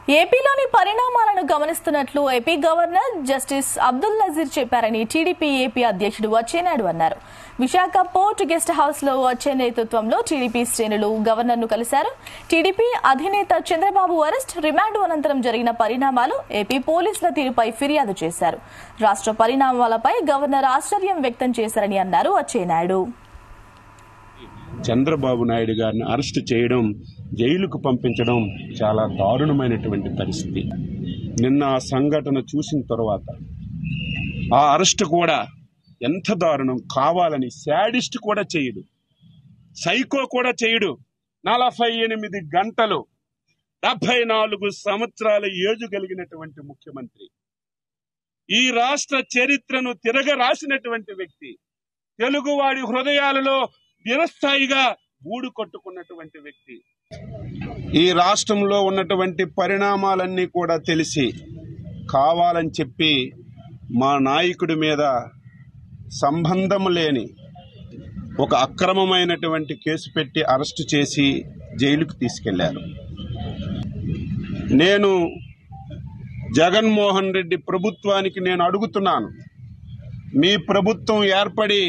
ఏపీలోని పరిణామాలను గమనిస్తున్నట్లు AP governor justice Abdul Nazeer చెప్పారని టీడీపీ ఏపీ అధ్యక్షుడు వచ్చేనాడు అన్నారు విశాఖ పోర్ట్ గెస్ట్ హౌస్ లో వచ్చే నేతృత్వంలో టీడీపీ శ్రేణులు గవర్నర్ ను కలిశారు టీడీపీ అధినేత చంద్రబాబు అరెస్ట్ రిమాండ్ అనంతరం జరిగిన పరిణామాలు ఏపీ పోలీసుల తీరుపై ఫిర్యాదు చేశారు రాష్ట్ర పరిణామాలపై గవర్నర్ ఆశ్చర్యం వ్యక్తం చేశారని అన్నారు వచ్చేనాయుడు చంద్రబాబు నాయుడు గారిని అరెస్ట్ చేయడం జైలుకు పంపించడం చాలా దారుణమైనటువంటి పరిస్థితి నిన్న ఆ సంఘటన చూసిన తర్వాత ఆ అరెస్ట్ కూడా ఎంత దారుణం కావాలని శాడిస్ట్ కూడా చేయడు సైకో కూడా చేయడు నలభై ఎనిమిది గంటలు డెబ్బై నాలుగు సంవత్సరాల ఏజు కలిగినటువంటి ముఖ్యమంత్రి ఈ రాష్ట్ర చరిత్రను తిరగ రాసినటువంటి వ్యక్తి తెలుగువాడి హృదయాలలో నిరస్థాయిగా గూడు కొట్టుకున్నటువంటి వ్యక్తి ఈ రాష్ట్రంలో ఉన్నటువంటి పరిణామాలన్నీ కూడా తెలిసి కావాలని చెప్పి మా నాయకుడి మీద సంబంధం లేని ఒక అక్రమమైనటువంటి కేసు పెట్టి అరెస్టు చేసి జైలుకు తీసుకెళ్లారు నేను జగన్మోహన్ రెడ్డి ప్రభుత్వానికి నేను అడుగుతున్నాను మీ ప్రభుత్వం ఏర్పడి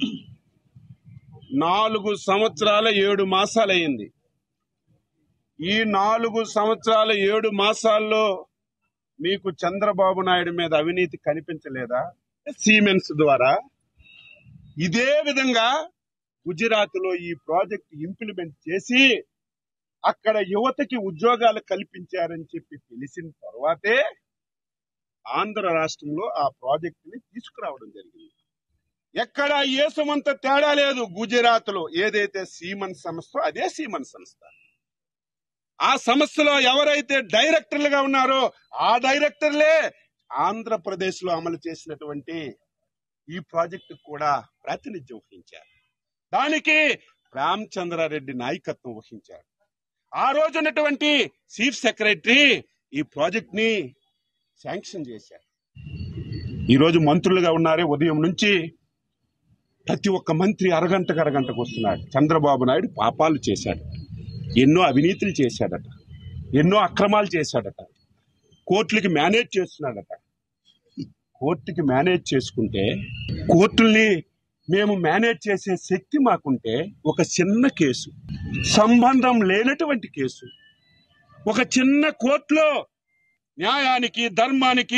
నాలుగు సంవత్సరాల ఏడు మాసాలయ్యింది ఈ నాలుగు సంవత్సరాల ఏడు మాసాల్లో మీకు చంద్రబాబు నాయుడు మీద అవినీతి కనిపించలేదా సీమెన్స్ ద్వారా ఇదే విధంగా గుజరాత్ లో ఈ ప్రాజెక్ట్ ఇంప్లిమెంట్ చేసి అక్కడ యువతకి ఉద్యోగాలు కల్పించారని చెప్పి తెలిసిన తర్వాతే ఆంధ్ర రాష్ట్రంలో ఆ ప్రాజెక్ట్ ని తీసుకురావడం జరిగింది ఎక్కడ ఏసమంత తేడా లేదు గుజరాత్ లో ఏదైతే సీమన్ సంస్థ అదే సీమన్ సంస్థ ఆ సంస్థలో ఎవరైతే డైరెక్టర్లుగా ఉన్నారో ఆ డైరెక్టర్లే ఆంధ్రప్రదేశ్ లో అమలు చేసినటువంటి ఈ ప్రాజెక్టు కూడా ప్రాతినిధ్యం వహించారు దానికి రామచంద్రారెడ్డి నాయకత్వం వహించారు ఆ రోజు ఉన్నటువంటి చీఫ్ సెక్రటరీ ఈ ప్రాజెక్ట్ ని శాంక్షన్ చేశారు ఈ రోజు మంత్రులుగా ఉన్నారే ఉదయం నుంచి ప్రతి ఒక్క మంత్రి అరగంటకు అరగంటకు వస్తున్నాడు చంద్రబాబు నాయుడు పాపాలు చేశాడు ఎన్నో అవినీతులు చేశాడట ఎన్నో అక్రమాలు చేశాడట కోర్టులకి మేనేజ్ చేస్తున్నాడట కోర్టుకి మేనేజ్ చేసుకుంటే కోర్టుల్ని మేము మేనేజ్ చేసే శక్తి మాకుంటే ఒక చిన్న కేసు సంబంధం లేనటువంటి కేసు ఒక చిన్న కోర్టులో న్యాయానికి ధర్మానికి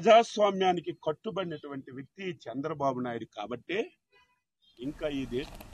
ప్రజాస్వామ్యానికి కట్టుబడినటువంటి వ్యక్తి చంద్రబాబు నాయుడు కాబట్టే ఇంకా ఈ దేశం